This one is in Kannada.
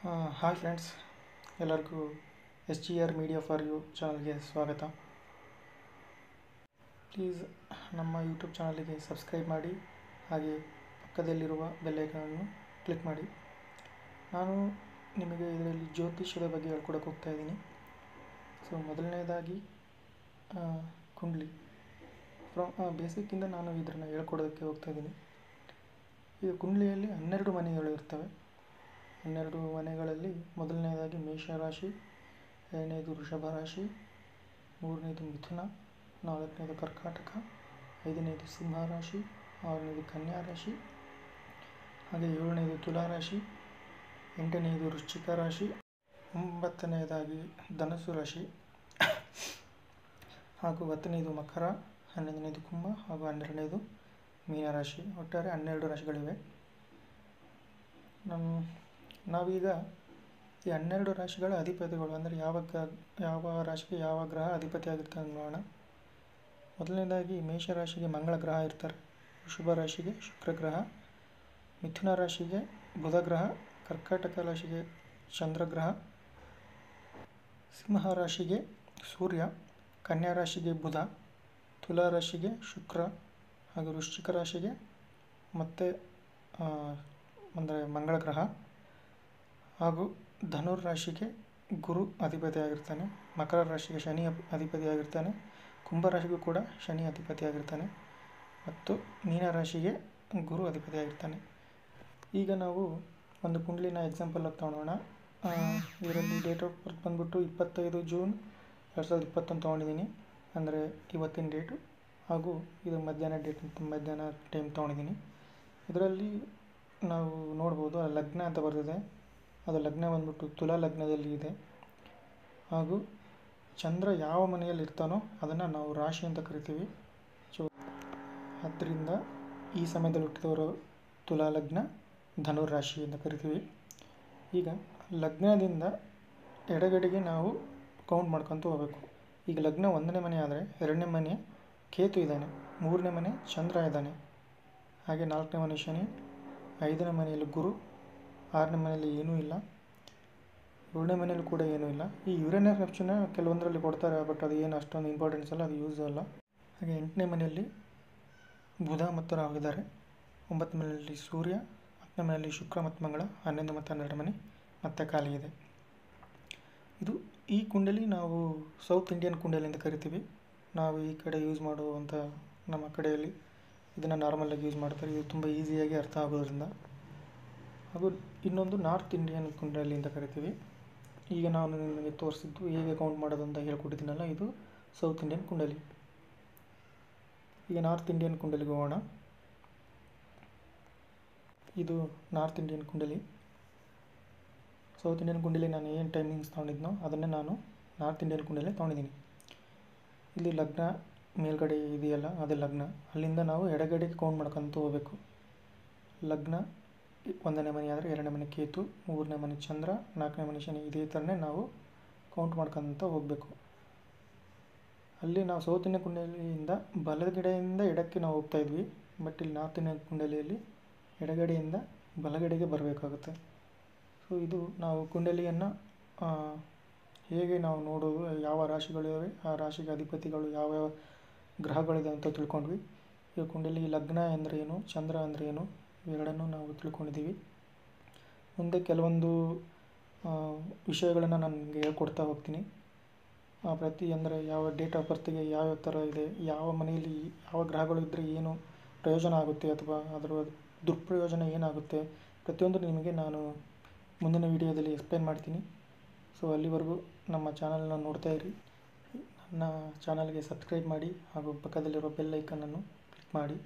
ಹಾಯ್ ಫ್ರೆಂಡ್ಸ್ ಎಲ್ಲರಿಗೂ S G R media for you ಚಾನಲ್ಗೆ ಸ್ವಾಗತ ಪ್ಲೀಸ್ ನಮ್ಮ ಯೂಟ್ಯೂಬ್ ಚಾನಲಿಗೆ ಸಬ್ಸ್ಕ್ರೈಬ್ ಮಾಡಿ ಹಾಗೆ ಪಕ್ಕದಲ್ಲಿರುವ ಬೆಲ್ಲೈಕನನ್ನು ಕ್ಲಿಕ್ ಮಾಡಿ ನಾನು ನಿಮಗೆ ಇದರಲ್ಲಿ ಜ್ಯೋತಿಷ್ಯದ ಬಗ್ಗೆ ಹೇಳ್ಕೊಡಕ್ಕೆ ಹೋಗ್ತಾ ಇದ್ದೀನಿ ಸೊ ಮೊದಲನೇದಾಗಿ ಆ, ಕುಂಡ್ಲಿ ಫ್ರಮ್ ಬೇಸಿಕ್ಕಿಂದ ನಾನು ಇದನ್ನು ಹೇಳ್ಕೊಡೋದಕ್ಕೆ ಹೋಗ್ತಾ ಇದ್ದೀನಿ ಈಗ ಕುಂಡ್ಲಿಯಲ್ಲಿ ಹನ್ನೆರಡು ಮನೆಗಳು ಇರ್ತವೆ ಹನ್ನೆರಡು ಮನೆಗಳಲ್ಲಿ ಮೊದಲನೇದಾಗಿ ಮೇಷರಾಶಿ ಎರಡನೇದು ವೃಷಭ ರಾಶಿ ಮೂರನೇದು ಮಿಥುನ ನಾಲ್ಕನೇದು ಕರ್ಕಾಟಕ ಐದನೇದು ಸಿಂಹ ರಾಶಿ ಆರನೇದು ಕನ್ಯಾ ರಾಶಿ ಹಾಗೆ ಏಳನೇದು ತುಲಾ ರಾಶಿ ಎಂಟನೇದು ವೃಶ್ಚಿಕ ರಾಶಿ ಒಂಬತ್ತನೆಯದಾಗಿ ಧನಸ್ಸು ರಾಶಿ ಹಾಗೂ ಹತ್ತನೇದು ಮಕರ ಹನ್ನೊಂದನೇದು ಕುಂಭ ಹಾಗೂ ಹನ್ನೆರಡನೇದು ಮೀನರಾಶಿ ಒಟ್ಟಾರೆ ಹನ್ನೆರಡು ರಾಶಿಗಳಿವೆ ನಮ್ಮ ನಾವೀಗ ಈ ಹನ್ನೆರಡು ರಾಶಿಗಳ ಅಧಿಪತಿಗಳು ಅಂದರೆ ಯಾವ ಗ ಯಾವ ರಾಶಿಗೆ ಯಾವ ಗ್ರಹ ಅಧಿಪತಿ ಆಗಿರ್ತಾರೆ ನೋಡೋಣ ಮೊದಲನೇದಾಗಿ ಮೇಷರಾಶಿಗೆ ಮಂಗಳ ಗ್ರಹ ಇರ್ತಾರೆ ವೃಷಭ ರಾಶಿಗೆ ಶುಕ್ರ ಗ್ರಹ ಮಿಥುನ ರಾಶಿಗೆ ಬುಧ ಗ್ರಹ ಕರ್ಕಾಟಕ ರಾಶಿಗೆ ಚಂದ್ರ ಗ್ರಹ ಸಿಂಹ ರಾಶಿಗೆ ಸೂರ್ಯ ಕನ್ಯಾ ರಾಶಿಗೆ ಬುಧ ತುಲಾ ರಾಶಿಗೆ ಶುಕ್ರ ಹಾಗೂ ವೃಶ್ಚಿಕ ರಾಶಿಗೆ ಮತ್ತು ಅಂದರೆ ಮಂಗಳ ಗ್ರಹ ಹಾಗೂ ಧನುರ್ ರಾಶಿಗೆ ಗುರು ಅಧಿಪತಿಯಾಗಿರ್ತಾನೆ ಮಕರ ರಾಶಿಗೆ ಶನಿ ಅಪ್- ಅಧಿಪತಿಯಾಗಿರ್ತಾನೆ ಕುಂಭ ರಾಶಿಗೂ ಕೂಡ ಶನಿ ಅಧಿಪತಿಯಾಗಿರ್ತಾನೆ ಮತ್ತು ಮೀನ ರಾಶಿಗೆ ಗುರು ಅಧಿಪತಿಯಾಗಿರ್ತಾನೆ ಈಗ ನಾವು ಒಂದು ಕುಂಡ್ಲಿನ ಎಕ್ಸಾಂಪಲ್ ಆಗಿ ತಗೊಳ್ಳೋಣ ಆ, ಇದರಲ್ಲಿ ಡೇಟ್ ಆಫ್ ಬರ್ತ್ ಬಂದ್ಬಿಟ್ಟು ಇಪ್ಪತ್ತೈದು ಜೂನ್ ಎರಡು ಸಾವಿರದ ಇಪ್ಪತ್ತೊಂದು ತೊಗೊಂಡಿದ್ದೀನಿ ಅಂದರೆ ಇವತ್ತಿನ ಡೇಟು ಹಾಗೂ ಇದು ಮಧ್ಯಾಹ್ನ ಡೇಟ್ ಮಧ್ಯಾಹ್ನ ಟೈಮ್ ತೊಗೊಂಡಿದ್ದೀನಿ ಇದರಲ್ಲಿ ನಾವು ನೋಡ್ಬೋದು ಆ ಲಗ್ನ ಅಂತ ಬರ್ತದೆ ಅದು ಲಗ್ನ ಬಂದ್ಬಿಟ್ಟು ತುಲಾ ಲಗ್ನದಲ್ಲಿ ಇದೆ ಹಾಗೂ ಚಂದ್ರ ಯಾವ ಮನೆಯಲ್ಲಿ ಇರ್ತಾನೋ ಅದನ್ನು ನಾವು ರಾಶಿ ಅಂತ ಕರಿತೀವಿ ಸೊ ಆದ್ದರಿಂದ ಈ ಸಮಯದಲ್ಲಿ ಹುಟ್ಟಿದವರು ತುಲಾ ಲಗ್ನ ಧನುರ್ ರಾಶಿ ಅಂತ ಕರಿತೀವಿ ಈಗ ಲಗ್ನದಿಂದ ಎಡಗಡೆಗೆ ನಾವು ಕೌಂಟ್ ಮಾಡ್ಕೊತ ಹೋಗಬೇಕು ಈಗ ಲಗ್ನ ಒಂದನೇ ಮನೆ ಆದರೆ ಎರಡನೇ ಮನೆ ಕೇತು ಇದ್ದಾನೆ ಮೂರನೇ ಮನೆ ಚಂದ್ರ ಇದ್ದಾನೆ ಹಾಗೆ ನಾಲ್ಕನೇ ಮನೆ ಶನಿ ಐದನೇ ಮನೆಯಲ್ಲಿ ಗುರು ಆರನೇ ಮನೆಯಲ್ಲಿ ಏನೂ ಇಲ್ಲ ಏಳನೇ ಮನೆಯಲ್ಲೂ ಕೂಡ ಏನೂ ಇಲ್ಲ ಈ ಯುರೇನಸ್ ನೆಪ್ಚೂನ ಕೆಲವೊಂದರಲ್ಲಿ ಕೊಡ್ತಾರೆ ಬಟ್ ಅದು ಏನು ಅಷ್ಟೊಂದು ಇಂಪಾರ್ಟೆನ್ಸ್ ಅಲ್ಲ ಅದು ಯೂಸ್ ಅಲ್ಲ ಹಾಗೆ ಎಂಟನೇ ಮನೆಯಲ್ಲಿ ಬುಧ ಮತ್ತು ರಾಹು ಇದ್ದಾರೆ ಒಂಬತ್ತು ಮನೆಯಲ್ಲಿ ಸೂರ್ಯ ಹತ್ತನೇ ಮನೆಯಲ್ಲಿ ಶುಕ್ರ ಮತ್ತು ಮಂಗಳ ಹನ್ನೊಂದು ಮತ್ತು ಹನ್ನೆರಡು ಮನೆ ಮತ್ತೆ ಖಾಲಿ ಇದೆ ಇದು ಈ ಕುಂಡಲಿ ನಾವು ಸೌತ್ ಇಂಡಿಯನ್ ಕುಂಡಲಿ ಅಂತ ಕರಿತೀವಿ ನಾವು ಈ ಕಡೆ ಯೂಸ್ ಮಾಡುವಂಥ ನಮ್ಮ ಕಡೆಯಲ್ಲಿ ಇದನ್ನು ನಾರ್ಮಲಾಗಿ ಯೂಸ್ ಮಾಡ್ತಾರೆ ಇದು ತುಂಬ ಈಸಿಯಾಗಿ ಅರ್ಥ ಆಗೋದ್ರಿಂದ ಹಾಗೂ ಇನ್ನೊಂದು ನಾರ್ತ್ ಇಂಡಿಯನ್ ಕುಂಡಲಿ ಅಂತ ಕರಿತೀವಿ ಈಗ ನಾನು ನಿಮಗೆ ತೋರಿಸಿದ್ದು ಹೇಗೆ ಕೌಂಟ್ ಮಾಡೋದು ಅಂತ ಹೇಳ್ಕೊಟ್ಟಿದ್ದೀನಲ್ಲ ಇದು ಸೌತ್ ಇಂಡಿಯನ್ ಕುಂಡಲಿ ಈಗ ನಾರ್ತ್ ಇಂಡಿಯನ್ ಕುಂಡಲಿಗೆ ಹೋಗೋಣ ಇದು ನಾರ್ತ್ ಇಂಡಿಯನ್ ಕುಂಡಲಿ ಸೌತ್ ಇಂಡಿಯನ್ ಕುಂಡಲಿ ನಾನು ಏನು ಟೈಮಿಂಗ್ಸ್ ತೊಗೊಂಡಿದ್ನೋ ಅದನ್ನೇ ನಾನು ನಾರ್ತ್ ಇಂಡಿಯನ್ ಕುಂಡಲಿ ತೊಗೊಂಡಿದ್ದೀನಿ ಇಲ್ಲಿ ಲಗ್ನ ಮೇಲ್ಗಡೆ ಇದೆಯಲ್ಲ ಅದೇ ಲಗ್ನ ಅಲ್ಲಿಂದ ನಾವು ಎಡಗಡೆಗೆ ಕೌಂಟ್ ಮಾಡ್ಕೊತ ಹೋಗಬೇಕು ಲಗ್ನ ಒಂದನೇ ಮನೆ ಆದರೆ ಎರಡನೇ ಮನೆ ಕೇತು ಮೂರನೇ ಮನೆ ಚಂದ್ರ ನಾಲ್ಕನೇ ಮನೆ ಶನಿ ಇದೇ ಥರನೇ ನಾವು ಕೌಂಟ್ ಮಾಡ್ಕೊತ ಹೋಗಬೇಕು ಅಲ್ಲಿ ನಾವು ಸೌತ್ ಇಂಡಿಯನ್ ಕುಂಡಲಿಯಿಂದ ಬಲಗಡೆಯಿಂದ ಎಡಕ್ಕೆ ನಾವು ಹೋಗ್ತಾ ಇದ್ವಿ ಬಟ್ ಇಲ್ಲಿ ನಾರ್ತ್ ಇಂಡಿಯನ್ ಕುಂಡಲಿಯಲ್ಲಿ ಎಡಗಡೆಯಿಂದ ಬಲಗಡೆಗೆ ಬರಬೇಕಾಗುತ್ತೆ ಸೊ ಇದು ನಾವು ಕುಂಡಲಿಯನ್ನು ಆ, ಹೇಗೆ ನಾವು ನೋಡೋದು ಯಾವ ರಾಶಿಗಳಿವೆ ಆ ರಾಶಿಗೆ ಅಧಿಪತಿಗಳು ಯಾವ್ಯಾವ ಗ್ರಹಗಳಿದೆ ಅಂತ ತಿಳ್ಕೊಂಡ್ವಿ ಈ ಕುಂಡಲಿ ಲಗ್ನ ಅಂದರೆ ಏನು ಚಂದ್ರ ಅಂದರೆ ಏನು ಇವೆರಡನ್ನೂ ನಾವು ತಿಳ್ಕೊಂಡಿದ್ದೀವಿ ಮುಂದೆ ಕೆಲವೊಂದು ವಿಷಯಗಳನ್ನು ನಾನು ನಿಮಗೆ ಹೇಳ್ಕೊಡ್ತಾ ಹೋಗ್ತೀನಿ ಆ ಪ್ರತಿ ಅಂದರೆ ಯಾವ ಡೇಟ್ ಆಫ್ ಬರ್ತಿಗೆ ಯಾವ್ಯಾವ ಥರ ಇದೆ ಯಾವ ಮನೆಯಲ್ಲಿ ಯಾವ ಗ್ರಹಗಳು ಇದ್ದರೆ ಏನು ಪ್ರಯೋಜನ ಆಗುತ್ತೆ ಅಥವಾ ಅದರ ದುಷ್ಪ್ರಯೋಜನ ಏನಾಗುತ್ತೆ ಪ್ರತಿಯೊಂದು ನಿಮಗೆ ನಾನು ಮುಂದಿನ ವಿಡಿಯೋದಲ್ಲಿ ಎಕ್ಸ್ಪ್ಲೈನ್ ಮಾಡ್ತೀನಿ ಸೊ ಅಲ್ಲಿವರೆಗೂ ನಮ್ಮ ಚಾನಲ್ನ ನೋಡ್ತಾ ಇರಿ ನನ್ನ ಚಾನಲ್ಗೆ ಸಬ್ಸ್ಕ್ರೈಬ್ ಮಾಡಿ ಹಾಗೂ ಪಕ್ಕದಲ್ಲಿರೋ ಬೆಲ್ ಐಕನನ್ನು ಕ್ಲಿಕ್ ಮಾಡಿ